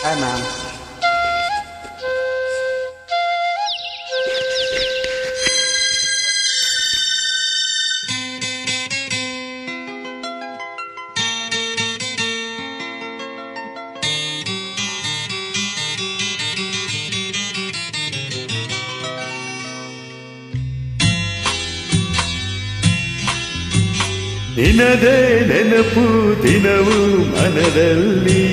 Bye, ma'am. ನಿನದೇ ನೆನಪು ದಿನವು ಮನದಲ್ಲಿ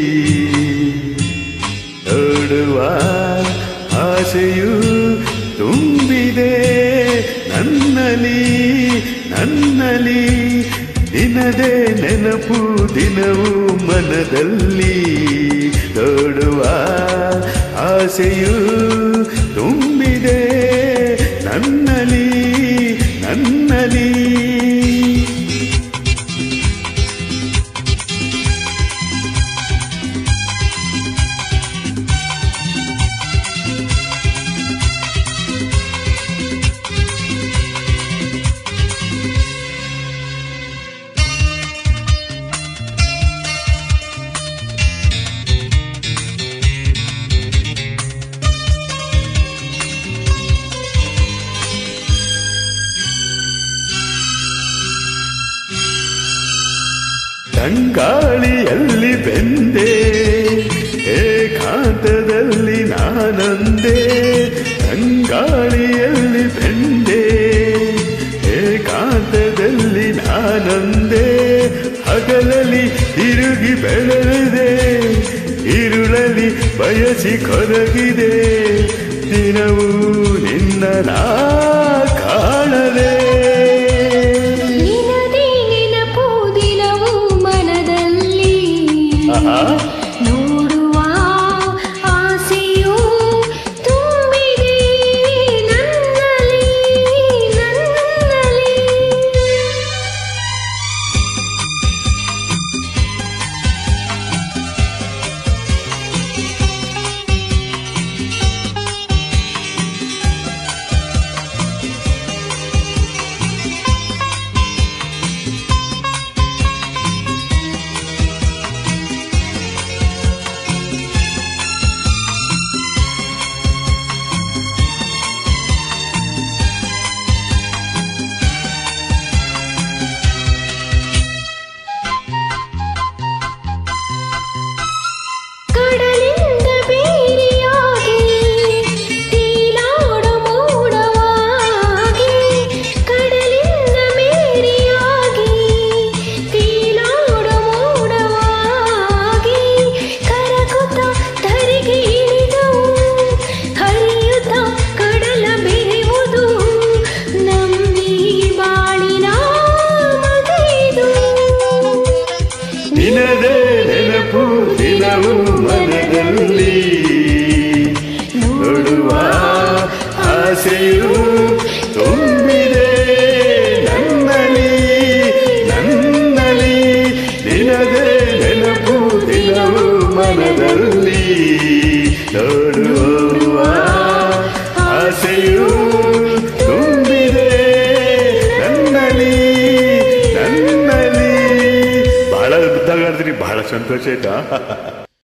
ನೋಡುವ ಆಸೆಯು ತುಂಬಿದೆ ನನ್ನಲಿ ನನ್ನಲಿ ನಿನದೇ ನೆನಪು ದಿನವು ಮನದಲ್ಲಿ ನೋಡುವ ಆಸೆಯು ತುಂಬಿದೆ ನನ್ನಲಿ ನನ್ನಲಿ ತಂಗಾಳಿಯಲ್ಲಿ ಬೆಂದೆ ಏಕಾಂತದಲ್ಲಿ ನಾನಂದೆ ತಂಗಾಳಿಯಲ್ಲಿ ಬೆಂದೆ ಏಕಾಂತದಲ್ಲಿ ನಾನಂದೆ ಹಗಲಲ್ಲಿ ತಿರುಗಿ ಬೆಳೆದಿದೆ ಇರುಳಲಿ ಬಯಸಿ ಕೊರಗಿದೆ ದಿನವೂ ನಿನ್ನ ನಾ ಕಾಣದೆ ನಿನದೇ ನೆನಪು ದಿನವೂ ಮನದಲ್ಲಿ ಆಹಾ. ನೋಡುವ ಆಸೆಯು ತುಂಬಿದೆ ನನ್ನಲ್ಲಿ ನನ್ನಲ್ಲಿ ಕಡಲಿಂದ ಬೇರೆಯಾಗಿ ತೇಲಾಡ ಮೋಡವಾಗಿ ಕಡಲಿಂದ ಮೇರೆಯಾಗಿ ತೇಲಾಡ ಮೋಡವಾಗಿ ಕರಗುತ್ತ ಧರೆಗೆ ಇಳಿದವು ಹರಿಯುತ್ತ ಕಡಲ ಬೆರೆಯುವುದು ನಮ್ಮಿ ಬಾಳಿನ ಮಗೈದು ನಿನದೇ ನೆನಪು ದಿನವು ಮನದಲ್ಲಿ ನೋಡುವ ಆಸೆಯು ತುಂಬಿದೆ ನನ್ನಲಿ ನನ್ನಲಿ ನಿನದೇ ನೆನಪು ದಿನವು ಮನದಲ್ಲಿ ನೋಡುವ ಆಸೆಯು ತುಂಬಿದೆ ನನ್ನಲಿ ನನ್ನಲಿ ಬಹಳ ಅದ್ಭುತ ಬಹಳ ಸಂತೋಷ ಆಯ್ತಾ